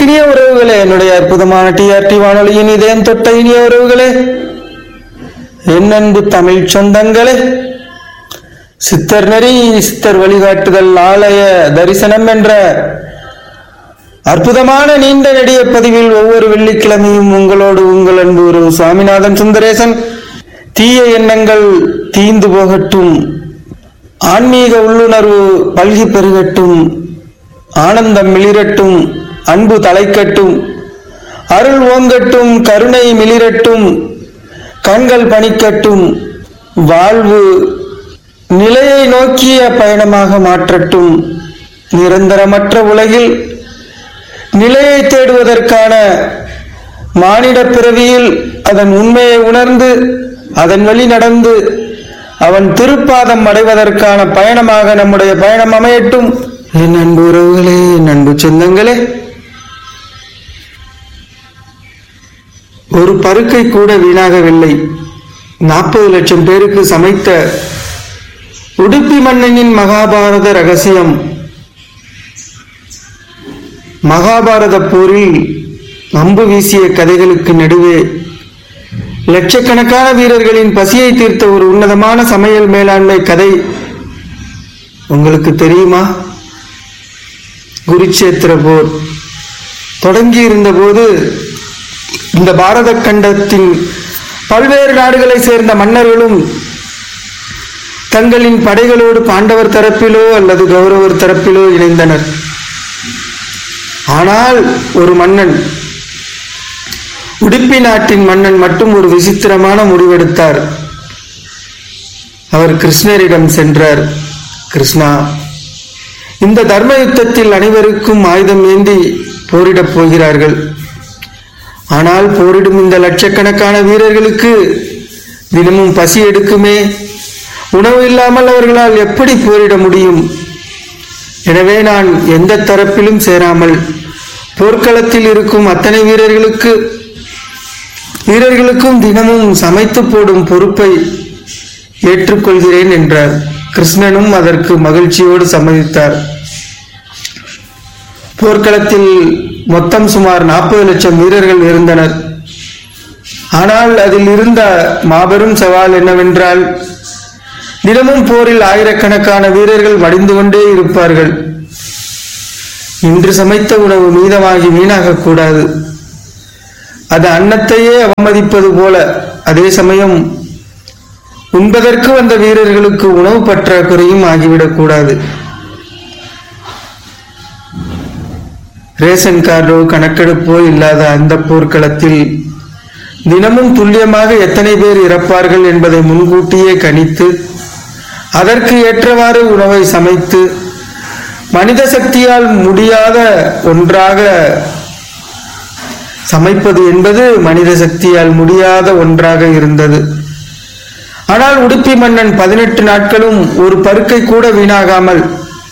இனிய உறவுகளே என்னுடைய அற்புதமான டிஆர்டி வானொலியின் இதயம் தொட்ட இனிய உறவுகளே என் அன்பு தமிழ் சொந்தங்களே சித்தர் நெறி சித்தர் வழிகாட்டுதல் ஆலய தரிசனம் என்ற அற்புதமான நீண்ட நெடிய பதிவில் ஒவ்வொரு வெள்ளிக்கிழமையும் உங்களோடு உங்கள் அன்பு உறவு சுவாமிநாதன் சுந்தரேசன் தீய எண்ணங்கள் தீந்து போகட்டும் ஆன்மீக உள்ளுணர்வு பல்கி பெருகட்டும் ஆனந்தம் மிளிரட்டும் அன்பு தலைக்கட்டும் அருள் ஓங்கட்டும் கருணை மிளிரட்டும் கண்கள் பணிக்கட்டும் வாழ்வு நிலையை நோக்கிய பயணமாக மாற்றட்டும் நிரந்தரமற்ற உலகில் நிலையை தேடுவதற்கான மானிட பிறவியில் அதன் உண்மையை உணர்ந்து அதன் வழி நடந்து அவன் திருப்பாதம் அடைவதற்கான பயணமாக நம்முடைய பயணம் அமையட்டும் என் அன்பு உறவுகளே என் அன்பு சொந்தங்களே ஒரு பருக்கை கூட வீணாகவில்லை நாற்பது லட்சம் பேருக்கு சமைத்த உடுப்பி மன்னனின் மகாபாரத ரகசியம் மகாபாரத போரில் அம்பு வீசிய கதைகளுக்கு நடுவே லட்சக்கணக்கான வீரர்களின் பசியை தீர்த்த ஒரு உன்னதமான சமையல் மேலாண்மை கதை உங்களுக்கு தெரியுமா குருச்சேத்திர போர் தொடங்கி இருந்தபோது இந்த பாரத கண்டத்தின் பல்வேறு நாடுகளை சேர்ந்த மன்னர்களும் தங்களின் படைகளோடு பாண்டவர் தரப்பிலோ அல்லது கௌரவர் தரப்பிலோ இணைந்தனர் ஆனால் ஒரு மன்னன் உடுப்பி நாட்டின் மன்னன் மட்டும் ஒரு விசித்திரமான முடிவெடுத்தார் அவர் கிருஷ்ணரிடம் சென்றார் கிருஷ்ணா இந்த தர்ம யுத்தத்தில் அனைவருக்கும் ஆயுதம் ஏந்தி போரிடப் போகிறார்கள் ஆனால் போரிடும் இந்த லட்சக்கணக்கான வீரர்களுக்கு தினமும் பசி எடுக்குமே உணவு இல்லாமல் அவர்களால் எப்படி போரிட முடியும் எனவே நான் எந்த தரப்பிலும் சேராமல் போர்க்களத்தில் இருக்கும் அத்தனை வீரர்களுக்கு வீரர்களுக்கும் தினமும் சமைத்து போடும் பொறுப்பை ஏற்றுக்கொள்கிறேன் என்றார் கிருஷ்ணனும் அதற்கு மகிழ்ச்சியோடு சம்மதித்தார் போர்க்களத்தில் மொத்தம் சுமார் நாற்பது லட்சம் வீரர்கள் இருந்தனர் ஆனால் அதில் இருந்த மாபெரும் சவால் என்னவென்றால் தினமும் போரில் ஆயிரக்கணக்கான வீரர்கள் மடிந்து கொண்டே இருப்பார்கள் இன்று சமைத்த உணவு மீதமாகி வீணாகக் கூடாது அது அன்னத்தையே அவமதிப்பது போல அதே சமயம் உண்பதற்கு வந்த வீரர்களுக்கு உணவு பற்றாக்குறையும் ஆகிவிடக் கூடாது ரேஷன் கார்டோ கணக்கெடுப்போ இல்லாத அந்த போர்க்களத்தில் தினமும் துல்லியமாக எத்தனை பேர் இறப்பார்கள் என்பதை முன்கூட்டியே கணித்து அதற்கு ஏற்றவாறு உணவை சமைத்து மனித சக்தியால் முடியாத ஒன்றாக சமைப்பது என்பது மனித சக்தியால் முடியாத ஒன்றாக இருந்தது ஆனால் உடுப்பி மன்னன் பதினெட்டு நாட்களும் ஒரு பருக்கை கூட வீணாகாமல்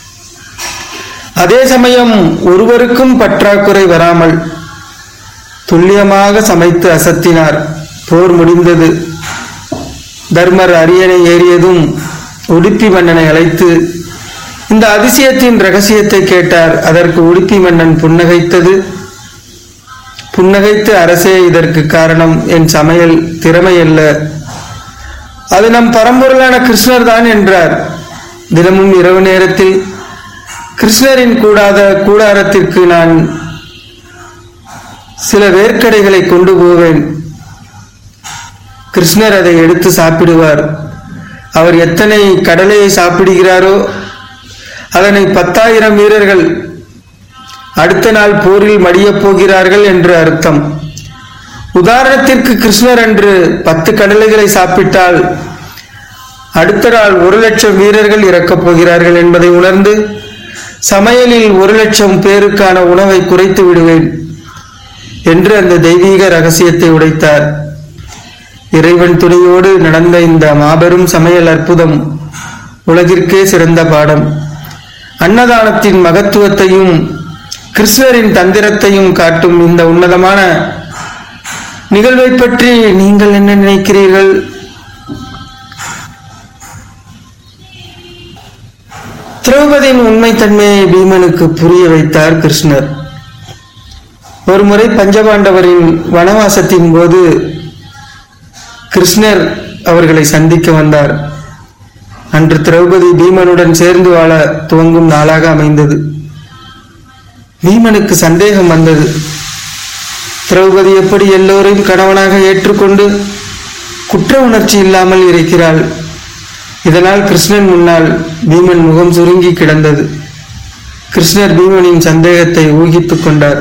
அதே சமயம் ஒருவருக்கும் பற்றாக்குறை வராமல் துல்லியமாக சமைத்து அசத்தினார் போர் முடிந்தது தர்மர் அரியணை ஏறியதும் உடுப்பி மன்னனை அழைத்து இந்த அதிசயத்தின் ரகசியத்தை கேட்டார் அதற்கு உடுப்பி மன்னன் புன்னகைத்தது புன்னகைத்து அரசே இதற்கு காரணம் என் சமையல் திறமை அல்ல அது நம் பரம்பொருளான கிருஷ்ணர் தான் என்றார் தினமும் இரவு நேரத்தில் கிருஷ்ணரின் கூடாத கூடாரத்திற்கு நான் சில வேர்க்கடைகளை கொண்டு போவேன் கிருஷ்ணர் அதை எடுத்து சாப்பிடுவார் அவர் எத்தனை கடலையை சாப்பிடுகிறாரோ அதனை பத்தாயிரம் வீரர்கள் அடுத்த நாள் போரில் மடியப் போகிறார்கள் என்று அர்த்தம் உதாரணத்திற்கு கிருஷ்ணர் அன்று பத்து கடலைகளை சாப்பிட்டால் அடுத்த நாள் ஒரு லட்சம் வீரர்கள் இறக்கப் போகிறார்கள் என்பதை உணர்ந்து சமையலில் ஒரு லட்சம் பேருக்கான உணவை குறைத்து விடுவேன் என்று அந்த தெய்வீக ரகசியத்தை உடைத்தார் இறைவன் துணையோடு நடந்த இந்த மாபெரும் சமையல் அற்புதம் உலகிற்கே சிறந்த பாடம் அன்னதானத்தின் மகத்துவத்தையும் கிருஷ்ணரின் தந்திரத்தையும் காட்டும் இந்த உன்னதமான நிகழ்வை பற்றி நீங்கள் என்ன நினைக்கிறீர்கள் திரௌபதியின் உண்மைத்தன்மையை பீமனுக்கு புரிய வைத்தார் கிருஷ்ணர் ஒருமுறை பஞ்சபாண்டவரின் வனவாசத்தின் போது கிருஷ்ணர் அவர்களை சந்திக்க வந்தார் அன்று திரௌபதி பீமனுடன் சேர்ந்து வாழ துவங்கும் நாளாக அமைந்தது பீமனுக்கு சந்தேகம் வந்தது திரௌபதி எப்படி எல்லோரையும் கணவனாக ஏற்றுக்கொண்டு குற்ற உணர்ச்சி இல்லாமல் இருக்கிறாள் இதனால் கிருஷ்ணன் முன்னால் பீமன் முகம் சுருங்கி கிடந்தது கிருஷ்ணர் பீமனின் சந்தேகத்தை ஊகித்துக் கொண்டார்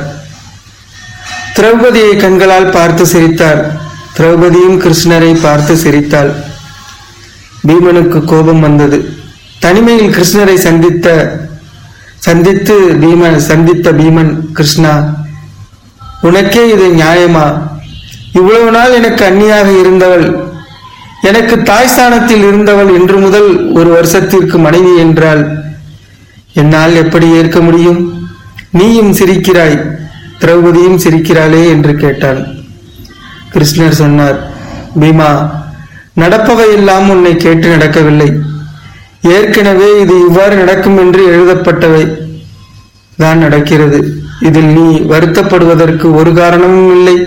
திரௌபதியை கண்களால் பார்த்து சிரித்தார் திரௌபதியும் கிருஷ்ணரை பார்த்து சிரித்தாள் பீமனுக்கு கோபம் வந்தது தனிமையில் கிருஷ்ணரை சந்தித்த சந்தித்து பீமன் சந்தித்த பீமன் கிருஷ்ணா உனக்கே இது நியாயமா இவ்வளவு நாள் எனக்கு அந்நியாக இருந்தவள் எனக்கு தாய் ஸ்தானத்தில் இருந்தவள் இன்று முதல் ஒரு வருஷத்திற்கு மனைவி என்றால் என்னால் எப்படி ஏற்க முடியும் நீயும் சிரிக்கிறாய் திரௌபதியும் சிரிக்கிறாளே என்று கேட்டான் கிருஷ்ணர் சொன்னார் பீமா நடப்பவை எல்லாம் உன்னை கேட்டு நடக்கவில்லை ஏற்கனவே இது இவ்வாறு நடக்கும் என்று எழுதப்பட்டவை தான் நடக்கிறது இதில் நீ வருத்தப்படுவதற்கு ஒரு காரணமும் இல்லை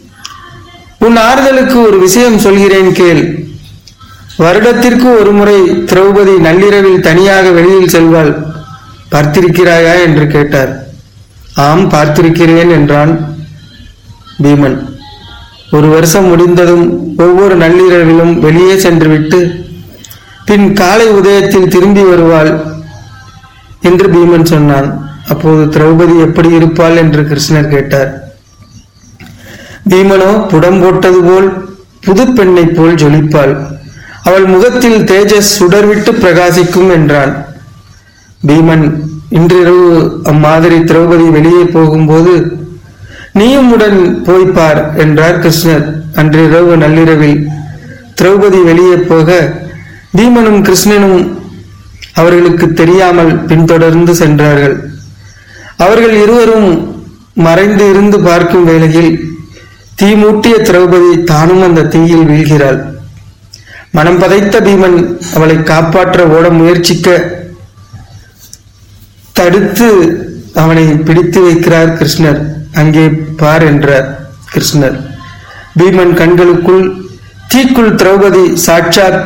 உன் ஆறுதலுக்கு ஒரு விஷயம் சொல்கிறேன் கேள் வருடத்திற்கு ஒரு முறை திரௌபதி நள்ளிரவில் தனியாக வெளியில் செல்வாள் பார்த்திருக்கிறாயா என்று கேட்டார் ஆம் பார்த்திருக்கிறேன் என்றான் பீமன் ஒரு வருஷம் முடிந்ததும் ஒவ்வொரு நள்ளிரவிலும் வெளியே சென்றுவிட்டு பின் காலை உதயத்தில் திரும்பி வருவாள் என்று பீமன் சொன்னான் அப்போது திரௌபதி எப்படி இருப்பாள் என்று கிருஷ்ணர் கேட்டார் பீமனோ புடம் போட்டது போல் புது பெண்ணைப் போல் ஜொலிப்பாள் அவள் முகத்தில் தேஜஸ் சுடர்விட்டு பிரகாசிக்கும் என்றான் பீமன் இன்றிரவு அம்மாதிரி திரௌபதி வெளியே போகும்போது நீயும் உடன் போய் பார் என்றார் கிருஷ்ணர் அன்றிரவு நள்ளிரவில் திரௌபதி வெளியே போக பீமனும் கிருஷ்ணனும் அவர்களுக்கு தெரியாமல் பின்தொடர்ந்து சென்றார்கள் அவர்கள் இருவரும் மறைந்து இருந்து பார்க்கும் வேளையில் தீ மூட்டிய திரௌபதி தானும் அந்த தீயில் வீழ்கிறாள் மனம் பதைத்த பீமன் அவளை காப்பாற்ற ஓட முயற்சிக்க தடுத்து அவனை பிடித்து வைக்கிறார் கிருஷ்ணர் அங்கே பார் என்றார் கிருஷ்ணர் பீமன் கண்களுக்குள் தீக்குள் திரௌபதி சாட்சாத்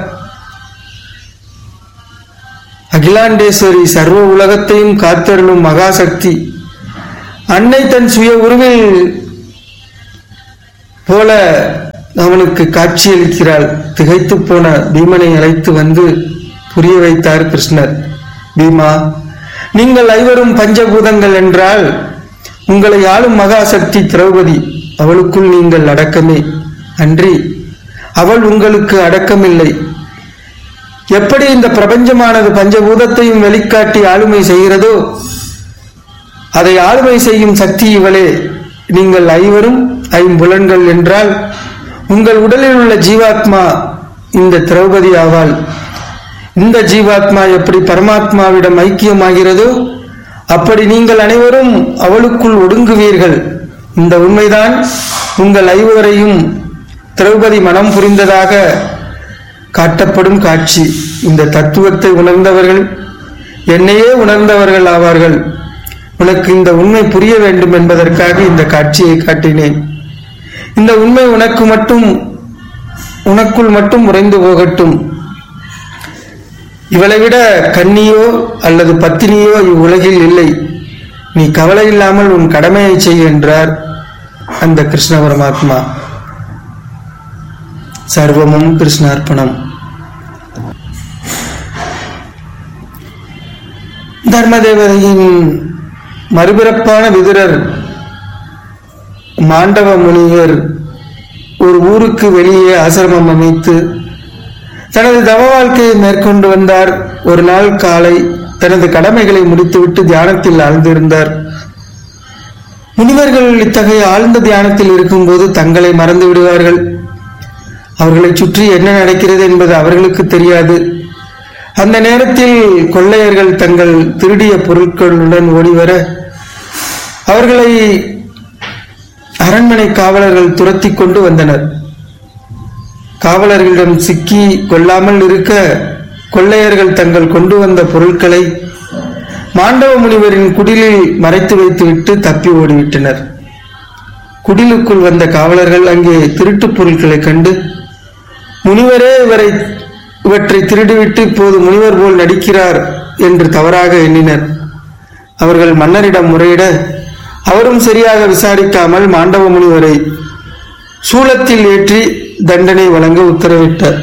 அகிலாண்டேஸ்வரி சர்வ உலகத்தையும் காத்தருளும் மகாசக்தி அன்னை தன் சுய உருவில் போல அவனுக்கு காட்சியளிக்கிறாள் திகைத்து போன பீமனை அழைத்து வந்து புரிய வைத்தார் கிருஷ்ணர் பீமா நீங்கள் ஐவரும் பஞ்சபூதங்கள் என்றால் உங்களை ஆளும் மகாசக்தி திரௌபதி அவளுக்குள் நீங்கள் அடக்கமே அன்றி அவள் உங்களுக்கு அடக்கமில்லை எப்படி இந்த பிரபஞ்சமானது பஞ்சபூதத்தையும் வெளிக்காட்டி ஆளுமை செய்கிறதோ அதை ஆளுமை செய்யும் சக்தி இவளே நீங்கள் ஐவரும் ஐம்புலன்கள் என்றால் உங்கள் உடலில் உள்ள ஜீவாத்மா இந்த திரௌபதி ஆவாள் இந்த ஜீவாத்மா எப்படி பரமாத்மாவிடம் ஐக்கியமாகிறதோ அப்படி நீங்கள் அனைவரும் அவளுக்குள் ஒடுங்குவீர்கள் இந்த உண்மைதான் உங்கள் ஐவரையும் திரௌபதி மனம் புரிந்ததாக காட்டப்படும் காட்சி இந்த தத்துவத்தை உணர்ந்தவர்கள் என்னையே உணர்ந்தவர்கள் ஆவார்கள் உனக்கு இந்த உண்மை புரிய வேண்டும் என்பதற்காக இந்த காட்சியை காட்டினேன் இந்த உண்மை உனக்கு மட்டும் உனக்குள் மட்டும் உறைந்து போகட்டும் இவளை விட கன்னியோ அல்லது பத்தினியோ இவ்வுலகில் இல்லை நீ கவலை இல்லாமல் உன் கடமையை செய் என்றார் அந்த கிருஷ்ண பரமாத்மா சர்வமும் கிருஷ்ணார்ப்பணம் தர்மதேவதையின் மறுபிறப்பான விதுரர் மாண்டவ முனிவர் ஒரு ஊருக்கு வெளியே ஆசிரமம் அமைத்து தனது தவ வாழ்க்கையை மேற்கொண்டு வந்தார் ஒரு நாள் காலை தனது கடமைகளை முடித்துவிட்டு தியானத்தில் ஆழ்ந்திருந்தார் முனிவர்கள் இத்தகைய ஆழ்ந்த தியானத்தில் இருக்கும்போது தங்களை மறந்து விடுவார்கள் அவர்களை சுற்றி என்ன நடக்கிறது என்பது அவர்களுக்கு தெரியாது அந்த நேரத்தில் கொள்ளையர்கள் தங்கள் திருடிய பொருட்களுடன் ஓடிவர அவர்களை அரண்மனை காவலர்கள் துரத்தி கொண்டு வந்தனர் காவலர்களிடம் சிக்கி கொள்ளாமல் இருக்க கொள்ளையர்கள் தங்கள் கொண்டு வந்த பொருட்களை மாண்டவ முனிவரின் குடிலில் மறைத்து வைத்துவிட்டு தப்பி ஓடிவிட்டனர் குடிலுக்குள் வந்த காவலர்கள் அங்கே திருட்டுப் பொருட்களை கண்டு முனிவரே இவரை இவற்றை திருடிவிட்டு இப்போது முனிவர் போல் நடிக்கிறார் என்று தவறாக எண்ணினர் அவர்கள் மன்னரிடம் முறையிட அவரும் சரியாக விசாரிக்காமல் மாண்டவ முனிவரை சூளத்தில் ஏற்றி தண்டனை வழங்க உத்தரவிட்டார்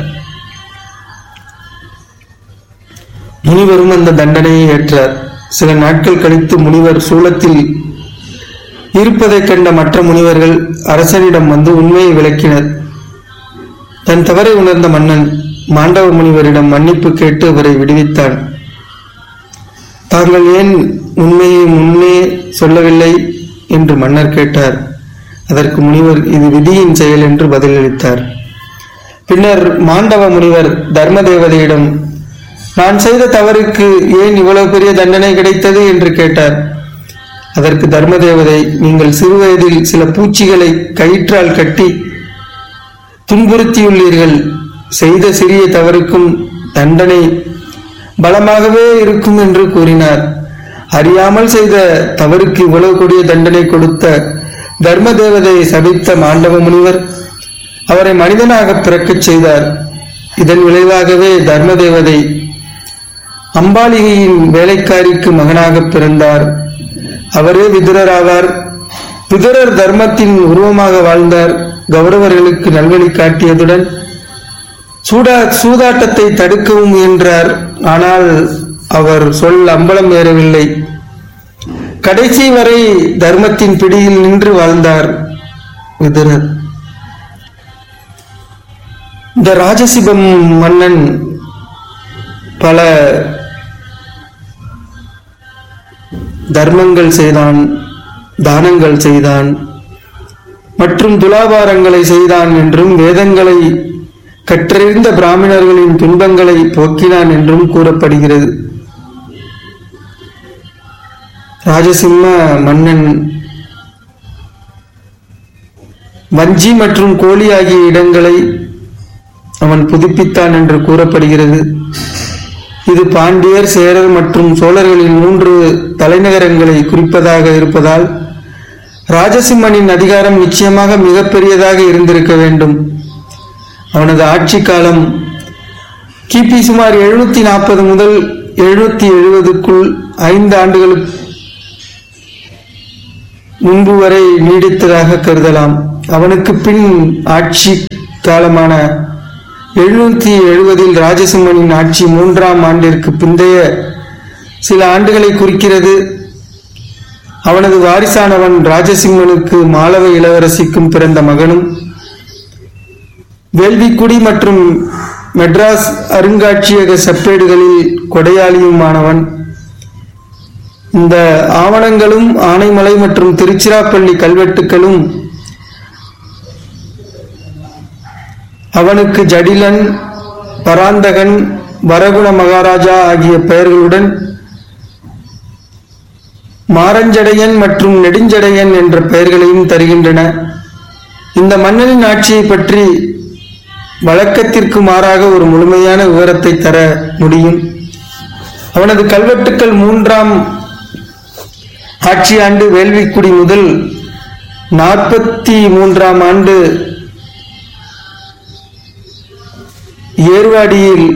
முனிவரும் அந்த தண்டனையை ஏற்றார் சில நாட்கள் கழித்து முனிவர் சூளத்தில் இருப்பதைக் கண்ட மற்ற முனிவர்கள் அரசனிடம் வந்து உண்மையை விளக்கினர் தன் தவறை உணர்ந்த மன்னன் மாண்டவ முனிவரிடம் மன்னிப்பு கேட்டு அவரை விடுவித்தான் தாங்கள் ஏன் உண்மையை முன்னே சொல்லவில்லை என்று மன்னர் கேட்டார் அதற்கு முனிவர் இது விதியின் செயல் என்று பதிலளித்தார் பின்னர் மாண்டவ முனிவர் தர்ம தேவதையிடம் நான் செய்த தவறுக்கு ஏன் இவ்வளவு பெரிய தண்டனை கிடைத்தது என்று கேட்டார் அதற்கு தர்ம தேவதை நீங்கள் சிறுவயதில் சில பூச்சிகளை கயிற்றால் கட்டி துன்புறுத்தியுள்ளீர்கள் செய்த சிறிய தவறுக்கும் தண்டனை பலமாகவே இருக்கும் என்று கூறினார் அறியாமல் செய்த தவறுக்கு இவ்வளவு கொடிய தண்டனை கொடுத்த தர்ம தேவதையை சபித்த மாண்டவ முனிவர் அவரை மனிதனாக பிறக்கச் செய்தார் இதன் விளைவாகவே தர்ம தேவதை அம்பாலிகையின் வேலைக்காரிக்கு மகனாக பிறந்தார் அவரே விதுரர் ஆவார் விதுரர் தர்மத்தின் உருவமாக வாழ்ந்தார் கௌரவர்களுக்கு நல்வழி காட்டியதுடன் சூடா சூதாட்டத்தை தடுக்கவும் முயன்றார் ஆனால் அவர் சொல் அம்பலம் ஏறவில்லை கடைசி வரை தர்மத்தின் பிடியில் நின்று வாழ்ந்தார் விதுரர் இந்த ராஜசிபம் மன்னன் பல தர்மங்கள் செய்தான் தானங்கள் செய்தான் மற்றும் துலாபாரங்களை செய்தான் என்றும் வேதங்களை கற்றறிந்த பிராமணர்களின் துன்பங்களை போக்கினான் என்றும் கூறப்படுகிறது ராஜசிம்ம மன்னன் வஞ்சி மற்றும் கோழி ஆகிய இடங்களை அவன் புதுப்பித்தான் என்று கூறப்படுகிறது இது பாண்டியர் சேரர் மற்றும் சோழர்களின் மூன்று தலைநகரங்களை குறிப்பதாக இருப்பதால் ராஜசிம்மனின் அதிகாரம் நிச்சயமாக மிகப்பெரியதாக இருந்திருக்க வேண்டும் அவனது ஆட்சி காலம் கிபி சுமார் எழுநூத்தி நாற்பது முதல் எழுநூத்தி எழுபதுக்குள் ஐந்து ஆண்டுகளுக்கு முன்பு வரை நீடித்ததாக கருதலாம் அவனுக்கு பின் ஆட்சி காலமான எழுநூத்தி எழுபதில் ராஜசிம்மனின் ஆட்சி மூன்றாம் ஆண்டிற்கு பிந்தைய சில ஆண்டுகளை குறிக்கிறது அவனது வாரிசானவன் ராஜசிம்மனுக்கு மாலவ இளவரசிக்கும் பிறந்த மகனும் வேள்விக்குடி மற்றும் மெட்ராஸ் அருங்காட்சியக செப்பேடுகளில் கொடையாளியுமானவன் இந்த ஆவணங்களும் ஆனைமலை மற்றும் திருச்சிராப்பள்ளி கல்வெட்டுகளும் அவனுக்கு ஜடிலன் பராந்தகன் வரகுண மகாராஜா ஆகிய பெயர்களுடன் மாரஞ்சடையன் மற்றும் நெடுஞ்சடையன் என்ற பெயர்களையும் தருகின்றன இந்த மன்னனின் ஆட்சியை பற்றி வழக்கத்திற்கு மாறாக ஒரு முழுமையான விவரத்தை தர முடியும் அவனது கல்வெட்டுக்கள் மூன்றாம் ஆட்சி ஆண்டு வேள்விக்குடி முதல் நாற்பத்தி மூன்றாம் ஆண்டு ஏர்வாடியில்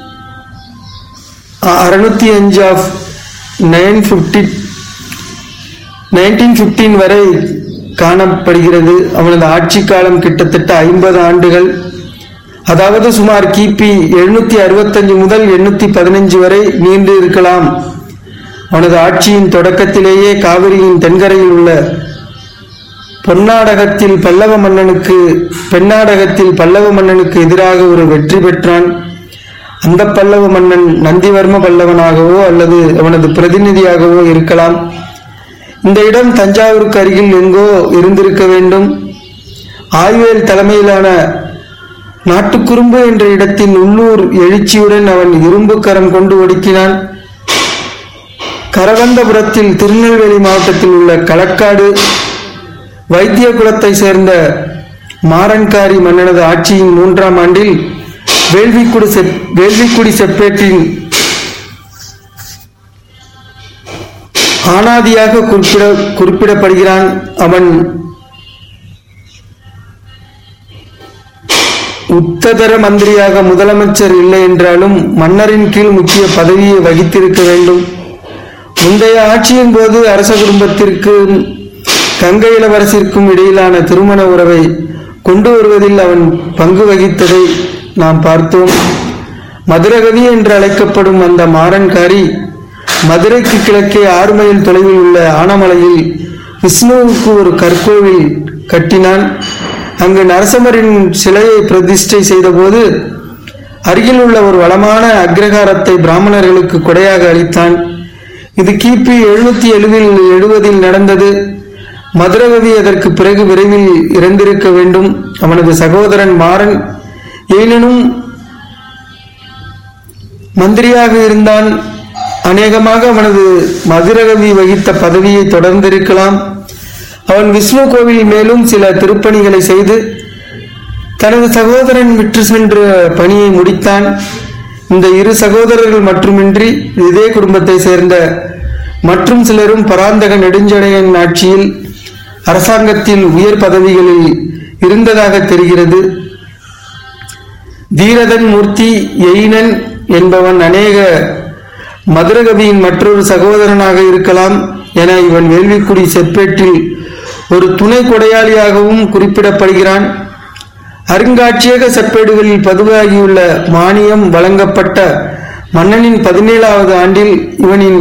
அறுநூத்தி அஞ்சு of nine fifty nineteen fifteen வரை காணப்படுகிறது அவனது ஆட்சி காலம் கிட்டத்தட்ட ஐம்பது ஆண்டுகள் அதாவது சுமார் கிபி எழுநூத்தி அறுபத்தஞ்சு முதல் எண்ணூத்தி பதினஞ்சு வரை நீண்டு இருக்கலாம் அவனது ஆட்சியின் தொடக்கத்திலேயே காவிரியின் தென்கரையில் உள்ள பொன்னாடகத்தில் பல்லவ மன்னனுக்கு பெண்ணாடகத்தில் பல்லவ மன்னனுக்கு எதிராக ஒரு வெற்றி பெற்றான் அந்த பல்லவ மன்னன் நந்திவர்ம பல்லவனாகவோ அல்லது அவனது பிரதிநிதியாகவோ இருக்கலாம் இந்த இடம் தஞ்சாவூருக்கு அருகில் எங்கோ இருந்திருக்க வேண்டும் ஆய்வேல் தலைமையிலான நாட்டுக்குறும்பு என்ற இடத்தின் உள்ளூர் எழுச்சியுடன் அவன் இரும்பு கரம் கொண்டு ஒடுக்கினான் கரவந்தபுரத்தில் திருநெல்வேலி மாவட்டத்தில் உள்ள களக்காடு வைத்திய குலத்தை சேர்ந்த மாறன்காரி மன்னனது ஆட்சியின் மூன்றாம் ஆண்டில் வேள்விக்குடி செப் வேள்விக்குடி செப்பேட்டின் ஆனாதியாக குறிப்பிட குறிப்பிடப்படுகிறான் அவன் உத்ததர மந்திரியாக முதலமைச்சர் இல்லை என்றாலும் மன்னரின் கீழ் முக்கிய பதவியை வகித்திருக்க வேண்டும் முந்தைய ஆட்சியின் போது அரச குடும்பத்திற்கு கங்கை இளவரசிற்கும் இடையிலான திருமண உறவை கொண்டு வருவதில் அவன் பங்கு வகித்ததை நாம் பார்த்தோம் மதுரகவி என்று அழைக்கப்படும் அந்த மாறன்காரி மதுரைக்கு கிழக்கே ஆறு மைல் தொலைவில் உள்ள ஆனமலையில் விஷ்ணுவுக்கு ஒரு கற்கோவில் கட்டினான் அங்கு நரசமரின் சிலையை பிரதிஷ்டை செய்தபோது அருகில் உள்ள ஒரு வளமான அக்ரகாரத்தை பிராமணர்களுக்கு கொடையாக அளித்தான் இது கிபி எழுநூத்தி எழுவில் எழுவதில் நடந்தது மதுரகவி அதற்கு பிறகு விரைவில் இறந்திருக்க வேண்டும் அவனது சகோதரன் மாறன் ஏனெனும் மந்திரியாக இருந்தான் அநேகமாக அவனது மதுரகவி வகித்த பதவியை தொடர்ந்திருக்கலாம் அவன் விஷ்ணு கோவில் மேலும் சில திருப்பணிகளை செய்து தனது சகோதரன் விற்று சென்ற பணியை முடித்தான் இந்த இரு சகோதரர்கள் மட்டுமின்றி இதே குடும்பத்தை சேர்ந்த மற்றும் சிலரும் பராந்தக நெடுஞ்சடையன் ஆட்சியில் அரசாங்கத்தில் உயர் பதவிகளில் இருந்ததாக தெரிகிறது தீரதன் மூர்த்தி எயினன் என்பவன் அநேக மதுரகவியின் மற்றொரு சகோதரனாக இருக்கலாம் என இவன் வேள்விக்குடி செப்பேட்டில் ஒரு துணை கொடையாளியாகவும் குறிப்பிடப்படுகிறான் அருங்காட்சியக செப்பேடுகளில் பதிவாகியுள்ள மானியம் வழங்கப்பட்ட மன்னனின் பதினேழாவது ஆண்டில் இவனின்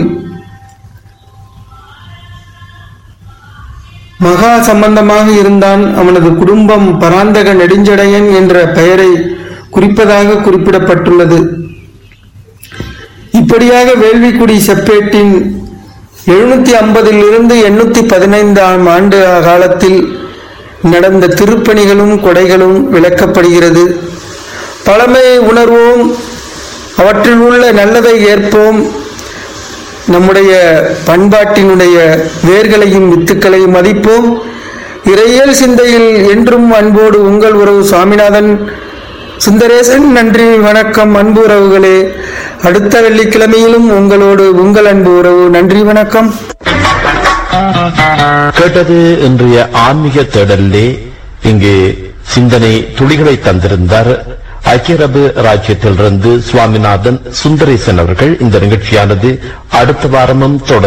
மகா சம்பந்தமாக இருந்தான் அவனது குடும்பம் பராந்தக நெடுஞ்சடையன் என்ற பெயரை குறிப்பதாக குறிப்பிடப்பட்டுள்ளது இப்படியாக வேள்விக்குடி செப்பேட்டின் எழுநூத்தி ஐம்பதில் இருந்து எண்ணூத்தி பதினைந்தாம் ஆண்டு காலத்தில் நடந்த திருப்பணிகளும் கொடைகளும் விளக்கப்படுகிறது பழமையை உணர்வோம் அவற்றில் உள்ள நல்லதை ஏற்போம் நம்முடைய பண்பாட்டினுடைய வேர்களையும் வித்துக்களையும் மதிப்போம் இறையியல் சிந்தையில் என்றும் அன்போடு உங்கள் உறவு சுவாமிநாதன் சுந்தரேசன் நன்றி வணக்கம் அன்பு உறவுகளே அடுத்த வெள்ளிக்கிழமையிலும் உங்களோடு உங்கள் அன்பு உறவு நன்றி வணக்கம் கேட்டது இன்றைய ஆன்மீக தேடலிலே இங்கு சிந்தனை துளிகளை தந்திருந்தார் ஐக்கிய அரபு ராஜ்யத்திலிருந்து சுவாமிநாதன் சுந்தரேசன் அவர்கள் இந்த நிகழ்ச்சியானது அடுத்த வாரமும் தொடர்